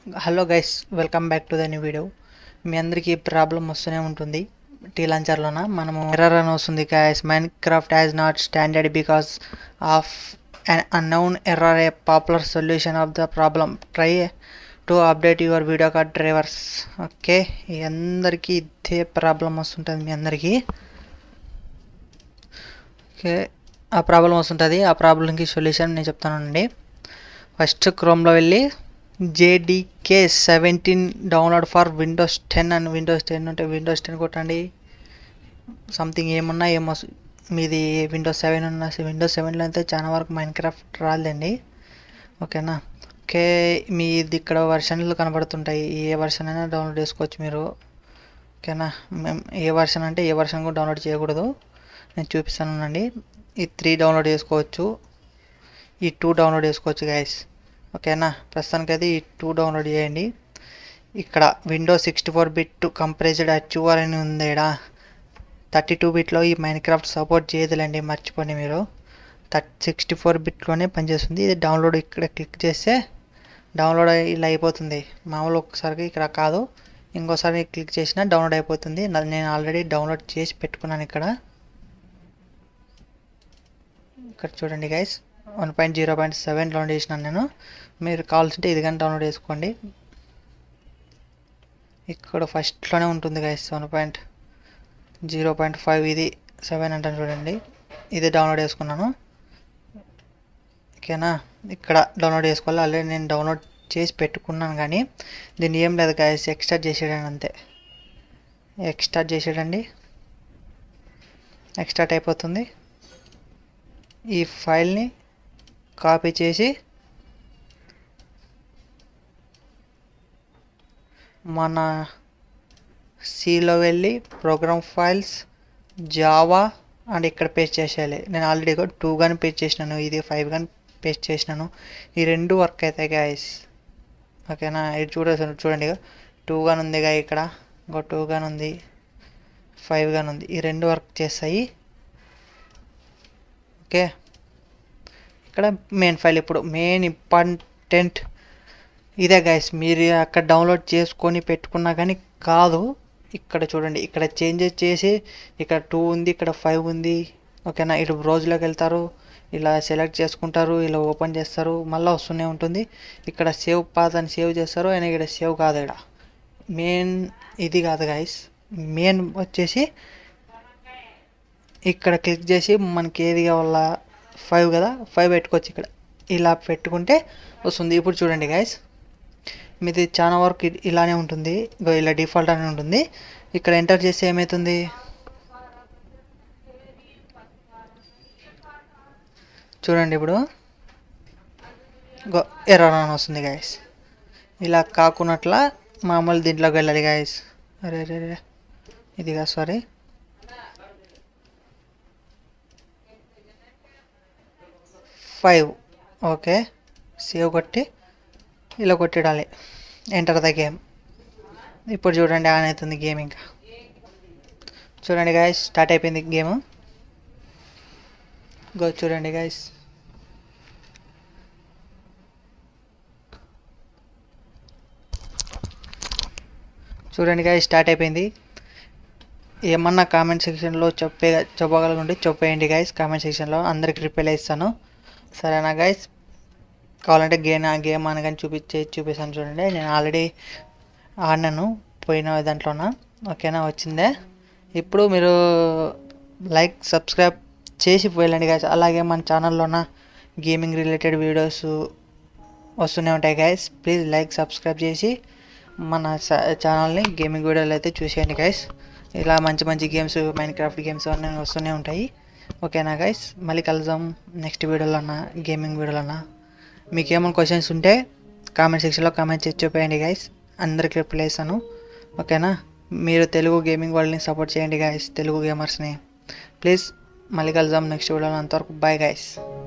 hello guys welcome back to the new video మీ అందరికీ problem వస్తూనే ఉంటుంది టీ లాంచర్లోన మనము ఎర్రర్ అని వస్తుంది guys Minecraft has not standard because of an unknown error a popular solution of the problem try to update your video card drivers okay అందరికీ ఇదే problem వస్తుంటుంది మీ అందరికీ ఓకే ఆ ప్రాబ్లం వస్తుంటుంది ఆ ప్రాబ్లంకి సొల్యూషన్ నేను చెప్తానండి ఫస్ట్ క్రోమ్లో వెళ్ళి JDK seventeen download for Windows ten అని విండోస్ టెన్ ఉంటే విండోస్ టెన్ కొట్టండి సంథింగ్ ఏమున్నా ఏమో మీది విండోస్ సెవెన్ ఉన్న విండోస్ సెవెన్లో అయితే చాలా వరకు మైన్ క్రాఫ్ట్ రాలేదండి ఓకేనా ఓకే మీది ఇక్కడ వర్షన్లు కనబడుతుంటాయి ఏ వర్షన్ అయినా డౌన్లోడ్ చేసుకోవచ్చు మీరు ఓకేనా మేము ఏ వర్షన్ అంటే ఏ వర్షన్ కూడా డౌన్లోడ్ చేయకూడదు నేను చూపిస్తానండి ఈ త్రీ డౌన్లోడ్ చేసుకోవచ్చు ఈ టూ డౌన్లోడ్ చేసుకోవచ్చు గైస్ ఓకేనా ప్రస్తుతానికి అయితే ఈ టూ డౌన్లోడ్ చేయండి ఇక్కడ window sixty four bit compressed అచ్యూఆర్ అని ఉంది ఇక్కడ థర్టీ టూ బిట్లో ఈ మైన్ క్రాఫ్ట్ సపోర్ట్ చేయదులేండి మర్చిపోండి మీరు థర్టీ సిక్స్టీ ఫోర్ బిట్లోనే పనిచేస్తుంది ఇది డౌన్లోడ్ ఇక్కడ క్లిక్ చేస్తే డౌన్లోడ్ ఇలా అయిపోతుంది మామూలు ఒకసారికి ఇక్కడ కాదు ఇంకోసారి క్లిక్ చేసినా డౌన్లోడ్ అయిపోతుంది నా- నేను ఆల్రెడీ డౌన్లోడ్ చేసి పెట్టుకున్నాను ఇక్కడ ఇక్కడ చూడండి guys one point zero point seven download చేసినాను నేను మీరు కావాల్సింటే ఇది కానీ డౌన్లోడ్ చేసుకోండి ఇక్కడ ఫస్ట్లోనే ఉంటుంది guys one point zero point five ఇది సెవెన్ అంటాను చూడండి ఇది డౌన్లోడ్ చేసుకున్నాను ఓకేనా ఇక్కడ డౌన్లోడ్ చేసుకోవాలి ఆల్రెడీ నేను డౌన్లోడ్ చేసి పెట్టుకున్నాను కానీ దీన్ని ఏం లేదు గైస్ ఎక్స్ట్రాక్ట్ చేసేయండి అంతే ఎక్స్ట్రాక్ట్ చేసేయండి ఎక్స్ట్రాక్ట్ అయిపోతుంది ఈ ఫైల్ని కాపీ చేసి మన సిలో వెళ్ళి ప్రోగ్రామ్ ఫైల్స్ జావా అండ్ ఇక్కడ పేస్ట్ చేసేయాలి నేను ఆల్రెడీ టూ కానీ పేస్ట్ చేసినాను ఇది ఫైవ్ కానీ పేస్ట్ చేసినాను ఈ రెండు వర్క్ అవుతాయి గాయస్ ఓకేనా ఇది చూడ చూడండి టూ గాని ఉందిగా ఇక్కడ ఇంకో టూ గాని ఉంది ఫైవ్ గాని ఉంది ఈ రెండు వర్క్ చేస్తాయి ఓకే ఇక్కడ మెయిన్ ఫైల్ ఇప్పుడు మెయిన్ ఇంపార్టెంట్ ఇదే గైస్ మీరు అక్కడ డౌన్లోడ్ చేసుకొని పెట్టుకున్నా కానీ కాదు ఇక్కడ చూడండి ఇక్కడ చేంజెస్ చేసి ఇక్కడ టూ ఉంది ఇక్కడ ఫైవ్ ఉంది ఓకేనా ఇటు బ్రౌజ్లోకి వెళ్తారు ఇలా సెలెక్ట్ చేసుకుంటారు ఇలా ఓపెన్ చేస్తారు మళ్ళీ వస్తూనే ఉంటుంది ఇక్కడ సేవ్ పాత్ అని సేవ్ చేస్తారు అయినా ఇక్కడ సేవ్ కాదు ఇక్కడ మెయిన్ ఇది కాదు గైస్ మెయిన్ వచ్చేసి ఇక్కడ క్లిక్ చేసి మనకి ఏది కావాలా ఫైవ్ కదా ఫైవ్ పెట్టుకోవచ్చు ఇక్కడ ఇలా పెట్టుకుంటే వస్తుంది ఇప్పుడు చూడండి గైస్ మీది చాలా వరకు ఇ- ఇలానే ఉంటుంది ఇగో ఇలా డిఫాల్ట్ అని ఉంటుంది ఇక్కడ ఎంటర్ చేస్తే ఏమవుతుంది చూడండి ఇప్పుడు గో ఎర్రర్ అని వస్తుంది గాయస్ ఇలా కాకున్నట్ల మామూలు దీంట్లోకి వెళ్ళాలి గాయస్ అరే అరే అరే ఇదిగా సారీ ఫైవ్ ఓకే సేవ్ కొట్టి ఇలా కొట్టిడాలి ఎంటర్ ద గేమ్ ఇప్పుడు చూడండి ఆన్ అవుతుంది గేమ్ ఇంకా చూడండి గాయస్ స్టార్ట్ అయిపోయింది గేమ్ గో చూడండి గాయస్ చూడండి గాయస్ స్టార్ట్ అయిపోయింది ఏమన్నా కామెంట్ సెక్షన్లో చెప్పే చెప్పగలగుంటే చెప్పేయండి గైస్ కామెంట్ సెక్షన్లో అందరికి రిప్లై ఇస్తాను సరేనా గైస్ కావాలంటే గేమ్ గేమ్ అని కానీ చూపించే చూపిస్తాను చూడండి నేను ఆల్రెడీ ఆడినాను పోయిన దాంట్లోన ఓకేనా వచ్చిందే ఇప్పుడు మీరు లైక్ సబ్స్క్రైబ్ చేసి వెళ్ళండి గైస్ అలాగే మన ఛానల్లోన గేమింగ్ రిలేటెడ్ వీడియోస్ వస్తూనే ఉంటాయి గైస్ ప్లీజ్ లైక్ సబ్స్క్రైబ్ చేసి మన ఛానల్ని గేమింగ్ వీడియోలు అయితే చూసేయండి గైస్ ఇలా మంచి మంచి గేమ్స్ మైన్ క్రాఫ్ట్ గేమ్స్ అన్నీ వస్తూనే ఉంటాయి ఓకేనా గైస్ మళ్ళీ కలుద్దాం నెక్స్ట్ వీడియోలోనా గేమింగ్ వీడియోలోనా మీకు ఏమైనా క్వశ్చన్స్ ఉంటే కామెంట్ సెక్షన్లో కామెంట్ చేసి చూపేయండి గైస్ అందరికి రిప్లై ఇస్తాను ఓకేనా మీరు తెలుగు గేమింగ్ వాళ్ళని సపోర్ట్ చేయండి గైస్ తెలుగు గేమర్స్ని ప్లీజ్ మళ్ళీ కలుద్దాం నెక్స్ట్ వీడియోలో అంతవరకు బాయ్ గైస్